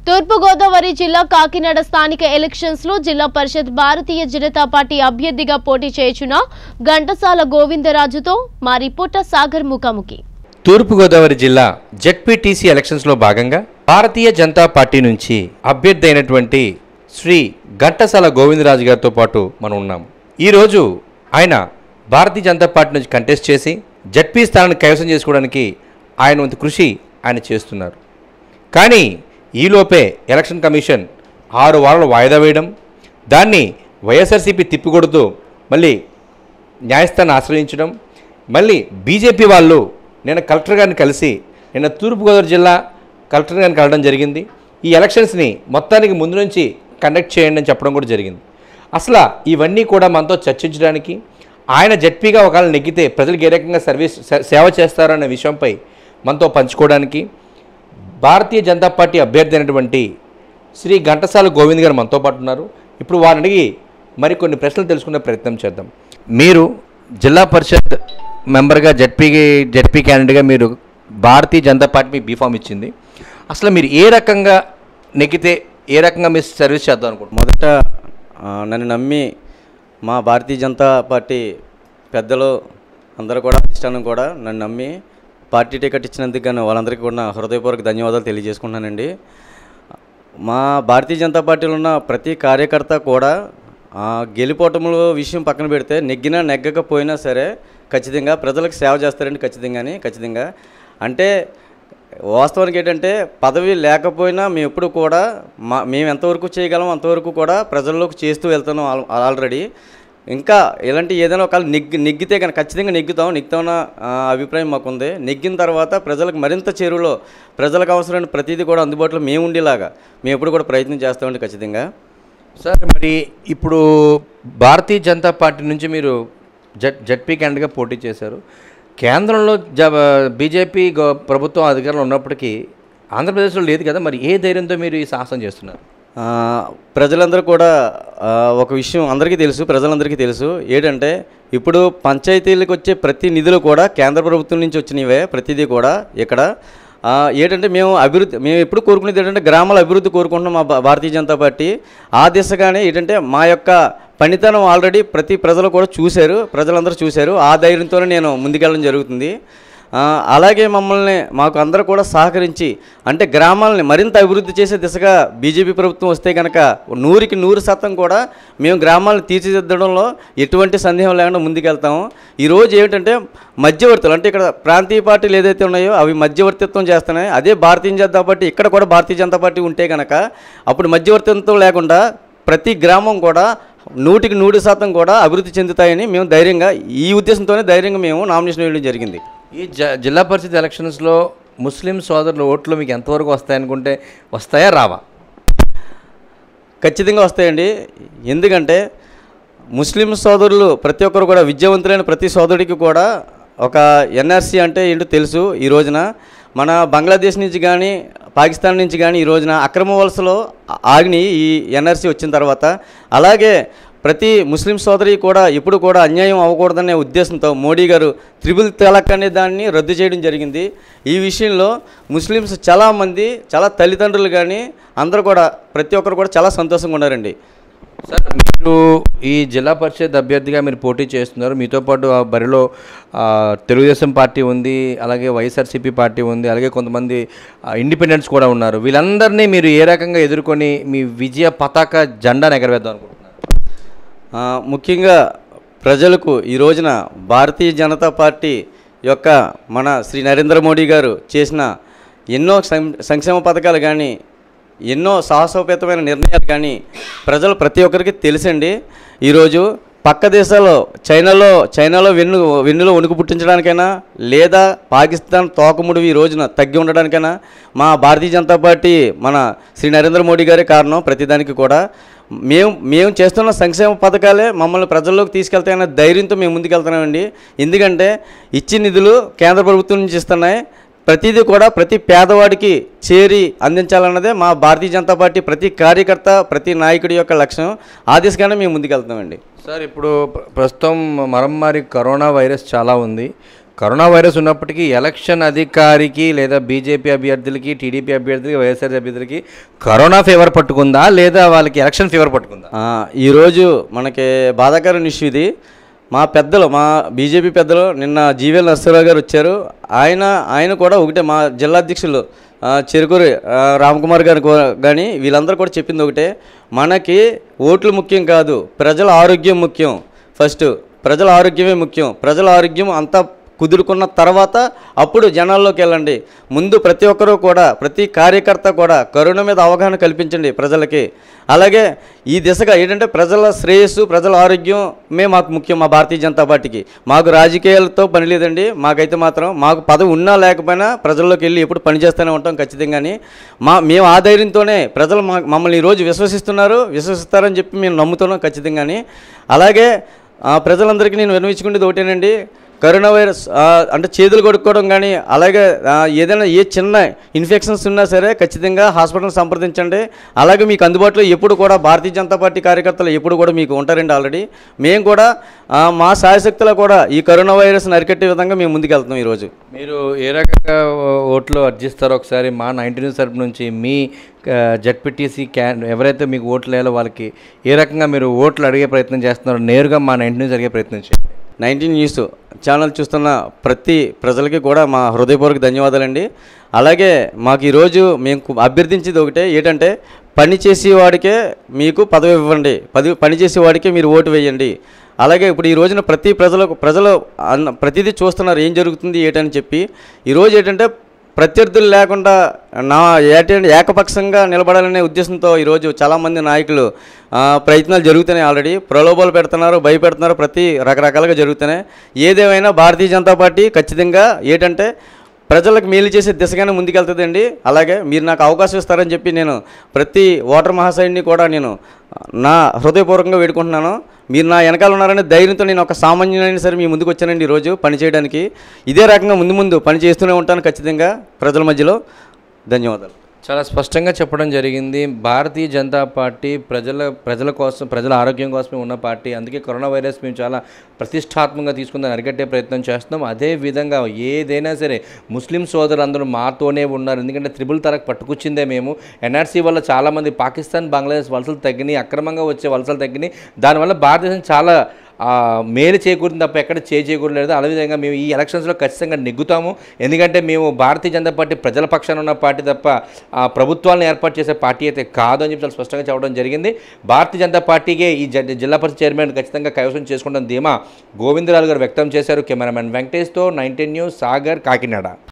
తూర్పుగోదావరి జిల్లా కాకినాడ స్థానిక ఎలక్షన్స్ లో జిల్లా పరిషత్ భారతీయ జనతా పార్టీ అభ్యర్థిగా పోటీ చేయుచున్న ఘంటసాల గోవిందరాజుతో మా రిపోర్టర్ సాగర్ ముఖాముఖి తూర్పుగోదావరి జిల్లా జెడ్పీటీసీ ఎలక్షన్స్లో భాగంగా భారతీయ జనతా పార్టీ నుంచి అభ్యర్థి అయినటువంటి శ్రీ ఘంటసాల గోవిందరాజు గారితో పాటు మనం ఉన్నాము ఈరోజు ఆయన భారతీయ జనతా పార్టీ నుంచి కంటెస్ట్ చేసి జడ్పీ స్థానాన్ని కైవసం చేసుకోవడానికి ఆయన వంతు కృషి ఆయన చేస్తున్నారు కానీ ఈలోపే ఎలక్షన్ కమిషన్ ఆరు వారాలు వాయిదా వేయడం దాన్ని వైఎస్ఆర్సీపీ తిప్పికొడుతూ మళ్ళీ న్యాయస్థానాన్ని ఆశ్రయించడం మళ్ళీ బీజేపీ వాళ్ళు నిన్న కలెక్టర్ గారిని కలిసి నిన్న తూర్పుగోదావరి జిల్లా కలెక్టర్ గారిని కలవడం జరిగింది ఈ ఎలక్షన్స్ని మొత్తానికి ముందు నుంచి కండక్ట్ చేయండి అని చెప్పడం కూడా జరిగింది అసలు ఇవన్నీ కూడా మనతో చర్చించడానికి ఆయన జడ్పీగా ఒకవేళ నెగ్గితే ప్రజలకు ఏ రకంగా సర్వీస్ సే- సేవ చేస్తారన్న విషయంపై మనతో పంచుకోవడానికి భారతీయ జనతా పార్టీ అభ్యర్థి అయినటువంటి శ్రీ ఘంటసాల గోవింద్ గారు మనతో పాటు ఉన్నారు ఇప్పుడు వారిని అడిగి మరికొన్ని ప్రశ్నలు తెలుసుకునే ప్రయత్నం చేద్దాం మీరు జిల్లా పరిషత్ మెంబర్గా జడ్పీకి జడ్పీ క్యాండిడేట్గా మీరు భారతీయ జనతా పార్టీ మీకు బీఫామ్ ఇచ్చింది అసలు మీరు ఏ రకంగా నెగ్గితే ఏ రకంగా మీరు సర్వీస్ చేద్దాం అనుకుంటున్నారు మొదట ఆ, నన్ను నమ్మి మా భారతీయ జనతా పార్టీ పెద్దలు అందరూ కూడా అధిష్టానం కూడా నన్ను నమ్మి పార్టీ టికెట్ ఇచ్చినందుకు గాను వాళ్ళందరికీ కూడా నా హృదయపూర్వక ధన్యవాదాలు తెలియజేసుకుంటున్నానండి మా భారతీయ జనతా పార్టీలో ఉన్న ప్రతి కార్యకర్త కూడా ఆ, గెలిపోవటముల విషయం పక్కన పెడితే నెగ్గినా నెగ్గకపోయినా సరే ఖచ్చితంగా ప్రజలకు సేవ చేస్తారండి ఖచ్చితంగాని ఖచ్చితంగా అంటే వాస్తవానికి ఏంటంటే పదవి లేకపోయినా మేము ఎప్పుడు కూడా మా మేము ఎంతవరకు చేయగలం అంతవరకు కూడా ప్రజల్లోకి చేస్తూ వెళ్తున్నాం ఆల్- ఆల్రెడీ ఇంకా ఇలాంటి ఏదైనా ఒక నెగ్గి నెగ్గితే కనుక ఖచ్చితంగా నెగ్గుతాం నెగ్గుతామన్న ఆ, అభిప్రాయం మాకుంది నెగ్గిన తర్వాత ప్రజలకు మరింత చేరువలో ప్రజలకు అవసరమైన ప్రతిదీ కూడా అందుబాటులో మేము ఉండేలాగా మేము ఎప్పుడు కూడా ప్రయత్నం చేస్తామండి ఖచ్చితంగా సార్ మరి ఇప్పుడు భారతీయ జనతా పార్టీ నుంచి మీరు జడ్ జడ్పీ క్యాండిడేట్గా పోటీ చేశారు కేంద్రంలో జ బీజేపీ గో- ప్రభుత్వం అధికారంలో ఉన్నప్పటికీ ఆంధ్రప్రదేశ్లో లేదు కదా మరి ఏ ధైర్యంతో మీరు ఈ సాహసం చేస్తున్నారు ఆ, ప్రజలందరూ కూడా ఆ, ఒక విషయం అందరికీ తెలుసు ప్రజలందరికీ తెలుసు ఏంటంటే ఇప్పుడు పంచాయతీలకు వచ్చే ప్రతి నిధులు కూడా కేంద్ర ప్రభుత్వం నుంచి వచ్చినవే ప్రతిదీ కూడా ఇక్కడ ఆ, ఏంటంటే మేము అభివృద్ధి మేము ఎప్పుడు కోరుకునేది ఏంటంటే గ్రామాల అభివృద్ధి కోరుకుంటున్నాం మా భా- భారతీయ జనతా పార్టీ ఆ దిశగానే ఏంటంటే మా యొక్క పనితనం ఆల్రెడీ ప్రతి ప్రజలు కూడా చూశారు ప్రజలందరూ చూశారు ఆ ధైర్యంతోనే నేను ముందుకెళ్ళడం జరుగుతుంది ఆ, అలాగే మమ్మల్ని మాకు అందరూ కూడా సహకరించి అంటే గ్రామాలని మరింత అభివృద్ధి చేసే దిశగా బీజేపీ ప్రభుత్వం వస్తే కనుక నూరికి నూరు శాతం కూడా మేము గ్రామాలను తీర్చిదిద్దడంలో ఎటువంటి సందేహం లేకుండా ముందుకెళ్తాము ఈరోజు ఏమిటంటే మధ్యవర్తులు అంటే ఇక్కడ ప్రాంతీయ పార్టీలు ఏదైతే ఉన్నాయో అవి మధ్యవర్తిత్వం చేస్తున్నాయి అదే భారతీయ జనతా పార్టీ ఇక్కడ కూడా భారతీయ జనతా పార్టీ ఉంటే కనుక అప్పుడు మధ్యవర్తిత్వం లేకుండా ప్రతి గ్రామం కూడా నూటికి నూరు శాతం కూడా అభివృద్ధి చెందుతాయని మేము ధైర్యంగా ఈ ఉద్దేశంతోనే ధైర్యంగా మేము నామినేషన్ వేయడం జరిగింది ఈ జ జిల్లా పరిషత్ ఎలక్షన్స్లో ముస్లిం సోదరుల ఓట్లు మీకు ఎంతవరకు వస్తాయనుకుంటే వస్తాయా రావా ఖచ్చితంగా వస్తాయండి ఎందుకంటే ముస్లిం సోదరులు ప్రతి ఒక్కరు కూడా విద్యావంతులైన ప్రతి సోదరుడికి కూడా ఒక ఎన్ఆర్సీ అంటే ఏంటో తెలుసు ఈ రోజున మన బంగ్లాదేశ్ నుంచి కానీ పాకిస్తాన్ నుంచి కానీ ఈ రోజున అక్రమ వలసలో ఆగినాయి ఈ ఎన్ఆర్సీ వచ్చిన తర్వాత అలాగే ప్రతి ముస్లిం సోదరి కూడా ఎప్పుడు కూడా అన్యాయం అవ్వకూడదనే ఉద్దేశంతో మోడీ గారు త్రిబుల్ తలాక్ అనే దాన్ని రద్దు చేయడం జరిగింది ఈ విషయంలో ముస్లిమ్స్ చాలామంది చాలా తల్లిదండ్రులు కానీ అందరూ కూడా ప్రతి ఒక్కరు కూడా చాలా సంతోషంగా ఉన్నారండి సార్ మీరు ఈ జిల్లా పరిషత్ అభ్యర్థిగా మీరు పోటీ చేస్తున్నారు మీతో పాటు ఆ బరిలో ఆ, తెలుగుదేశం పార్టీ ఉంది అలాగే వైఎస్ఆర్సీపీ పార్టీ ఉంది అలాగే కొంతమంది ఆ, ఇండిపెండెంట్స్ కూడా ఉన్నారు వీళ్ళందరినీ మీరు ఏ రకంగా ఎదుర్కొని మీ విజయ పతాక జెండాను ఎగరవేద్దాం అనుకుంటున్నారు ఆ, ముఖ్యంగా ప్రజలకు ఈ రోజున భారతీయ జనతా పార్టీ యొక్క మన శ్రీ నరేంద్ర మోడీ గారు చేసిన ఎన్నో సం- సంక్షేమ పథకాలు కానీ ఎన్నో సాహసోపేతమైన నిర్ణయాలు కానీ ప్రజలు ప్రతి ఒక్కరికి తెలుసండి ఈరోజు పక్క దేశాల్లో చైనాలో చైనాలో వెన్ను వెన్నులో వణుకు పుట్టించడానికైనా లేదా పాకిస్తాన్ తోకముడివి ఈ రోజున తగ్గి ఉండడానికైనా మా భారతీయ జనతా పార్టీ మన శ్రీ నరేంద్ర మోడీ గారే కారణం ప్రతిదానికి కూడా మేము మేము చేస్తున్న సంక్షేమ పథకాలే మమ్మల్ని ప్రజల్లోకి తీసుకెళ్తాయన్న ధైర్యంతో మేము ముందుకెళ్తున్నామండి ఎందుకంటే ఇచ్చిన నిధులు కేంద్ర ప్రభుత్వం నుంచి ఇస్తున్నాయి ప్రతిదీ కూడా ప్రతి పేదవాడికి చేరి అందించాలన్నదే మా భారతీయ జనతా పార్టీ ప్రతి కార్యకర్త ప్రతి నాయకుడి యొక్క లక్ష్యం ఆ దిశగానే మేము ముందుకెళ్తామండి సార్ ఇప్పుడు ప్ర- ప్రస్తుతం మరమ్మారి కరోనా వైరస్ చాలా ఉంది కరోనా వైరస్ ఉన్నప్పటికీ ఎలక్షన్ అధికారికి లేదా బీజేపీ అభ్యర్థులకి టీడీపీ అభ్యర్థులకి వైఎస్ఆర్ అభ్యర్థులకి కరోనా ఫీవర్ పట్టుకుందా లేదా వాళ్ళకి ఎలక్షన్ ఫీవర్ పట్టుకుందా ఆ, ఈరోజు మనకి బాధాకరమైన ఇష్యూ ఇది మా పెద్దలు మా బీజేపీ పెద్దలు నిన్న జీవీఎల్ నరసింహరావు గారు వచ్చారు ఆయన ఆయన కూడా ఒకటే మా జిల్లా అధ్యక్షులు ఆ, చెరుకూరి ఆ, రామకుమార్ గారు కూ- కానీ వీళ్ళందరూ కూడా చెప్పింది ఒకటే మనకి ఓట్లు ముఖ్యం కాదు ప్రజల ఆరోగ్యం ముఖ్యం ఫస్ట్ ప్రజల ఆరోగ్యమే ముఖ్యం ప్రజల ఆరోగ్యం అంతా కుదురుకున్న తర్వాత అప్పుడు జనాల్లోకి వెళ్ళండి ముందు ప్రతి ఒక్కరూ కూడా ప్రతి కార్యకర్త కూడా కరోనా మీద అవగాహన కల్పించండి ప్రజలకి అలాగే ఈ దిశగా ఏంటంటే ప్రజల శ్రేయస్సు ప్రజల ఆరోగ్యమే మాకు ముఖ్యం మా భారతీయ జనతా పార్టీకి మాకు రాజకీయాలతో పని లేదండి మాకైతే మాత్రం మాకు పదవి ఉన్నా లేకపోయినా ప్రజల్లోకి వెళ్ళి ఎప్పుడు పనిచేస్తూనే ఉంటాం ఖచ్చితంగాని మా మేము ఆ ధైర్యంతోనే ప్రజలు మా మమ్మల్ని ఈరోజు విశ్వసిస్తున్నారు విశ్వసిస్తారని చెప్పి మేము నమ్ముతున్నాం ఖచ్చితంగాని అలాగే ఆ, ప్రజలందరికీ నేను విన్నవించుకునేది ఒకటేనండి కరోనా వైరస్ ఆ, అంటే చేతులు కొడుకోవడం కానీ అలాగే ఆ, ఏదైనా ఏ చిన్న ఇన్ఫెక్షన్స్ ఉన్నా సరే ఖచ్చితంగా హాస్పిటల్ సంప్రదించండి అలాగే మీకు అందుబాటులో ఎప్పుడు కూడా భారతీయ జనతా పార్టీ కార్యకర్తలు ఎప్పుడు కూడా మీకు ఉంటారండి ఆల్రెడీ మేము కూడా ఆ, మా సాయశక్తిలో కూడా ఈ కరోనా వైరస్ని అరికట్టే విధంగా మేము ముందుకెళ్తున్నాం ఈరోజు మీరు ఏ రకంగా ఓ- ఓట్లు అర్జిస్తారో ఒకసారి మా నైన్టీ న్యూస్ తరపు నుంచి మీ జడ్పీటీసీ క్యాన్ ఎవరైతే మీకు ఓట్లు వేయాలో వాళ్ళకి ఏ రకంగా మీరు ఓట్లు అడిగే ప్రయత్నం చేస్తున్నారో నేరుగా మా నైన్టీ న్యూస్ అడిగే ప్రయత్నం చేయండి నైన్టీన్ న్యూస్ ఛానల్ చూస్తున్న ప్రతి ప్రజలకి కూడా మా హృదయపూర్వక ధన్యవాదాలండి అలాగే మాకు ఈరోజు మేము అభ్యర్థించేది ఒకటే ఏంటంటే పని చేసేవాడికే మీకు పదవి ఇవ్వండి పది పని చేసేవాడికే మీరు ఓటు వేయండి అలాగే ఇప్పుడు ఈ రోజున ప్రతి ప్రజలకు ప్రజలు అన్న ప్రతిదీ చూస్తున్నారు ఏం జరుగుతుంది ఏంటని చెప్పి ఈరోజు ఏంటంటే ప్రత్యర్థులు లేకుండా నా ఏంటంటే ఏకపక్షంగా నిలబడాలనే ఉద్దేశంతో ఈరోజు చాలామంది నాయకులు ఆ, ప్రయత్నాలు జరుగుతున్నాయి ఆల్రెడీ ప్రలోభాలు పెడుతున్నారు భయపెడుతున్నారు ప్రతి రకరకాలుగా జరుగుతున్నాయి ఏదేమైనా భారతీయ జనతా పార్టీ ఖచ్చితంగా ఏంటంటే ప్రజలకు మేలు చేసే దిశగానే ముందుకెళ్తుందండి అలాగే మీరు నాకు అవకాశం ఇస్తారని చెప్పి నేను ప్రతి ఓటర్ మహాశయుడిని కూడా నేను నా హృదయపూర్వకంగా వేడుకుంటున్నాను మీరు నా వెనకాల ఉన్నారనే ధైర్యంతో నేను ఒక సామాన్యులైన సరే మీ ముందుకు వచ్చానండి ఈరోజు పని చేయడానికి ఇదే రకంగా ముందు ముందు పని చేస్తూనే ఉంటాను ఖచ్చితంగా ప్రజల మధ్యలో ధన్యవాదాలు చాలా స్పష్టంగా చెప్పడం జరిగింది భారతీయ జనతా పార్టీ ప్రజల ప్రజల కోసం ప్రజల ఆరోగ్యం కోసమే ఉన్న పార్టీ అందుకే కరోనా వైరస్ మేము చాలా ప్రతిష్టాత్మకంగా తీసుకుందని అరికట్టే ప్రయత్నం చేస్తున్నాం అదే విధంగా ఏదైనా సరే ముస్లిం సోదరులందరూ మాతోనే ఉన్నారు ఎందుకంటే త్రిబుల్ తరకు పట్టుకొచ్చిందే మేము ఎన్ఆర్సీ వల్ల చాలామంది పాకిస్తాన్ బంగ్లాదేశ్ వలసలు తగ్గినాయి అక్రమంగా వచ్చే వలసలు తగ్గినాయి దానివల్ల భారతదేశం చాలా ఆ, మేలు చేకూరింది తప్ప ఎక్కడ చే చేకూరలేదు అదేవిధంగా మేము ఈ ఎలక్షన్స్లో ఖచ్చితంగా నెగ్గుతాము ఎందుకంటే మేము భారతీయ జనతా పార్టీ ప్రజల పక్షాన ఉన్న పార్టీ తప్ప ఆ, ప్రభుత్వాలను ఏర్పాటు చేసే పార్టీ అయితే కాదు అని చెప్పి చాలా స్పష్టంగా చెప్పడం జరిగింది భారతీయ జనతా పార్టీకే ఈ జ- జిల్లా పరిషత్ చైర్మన్ ఖచ్చితంగా కైవసం చేసుకుంటాం ధీమా గోవిందరాజు గారు వ్యక్తం చేశారు కెమెరామెన్ వెంకటేష్తో నైన్టీన్ న్యూస్ సాగర్ కాకినాడ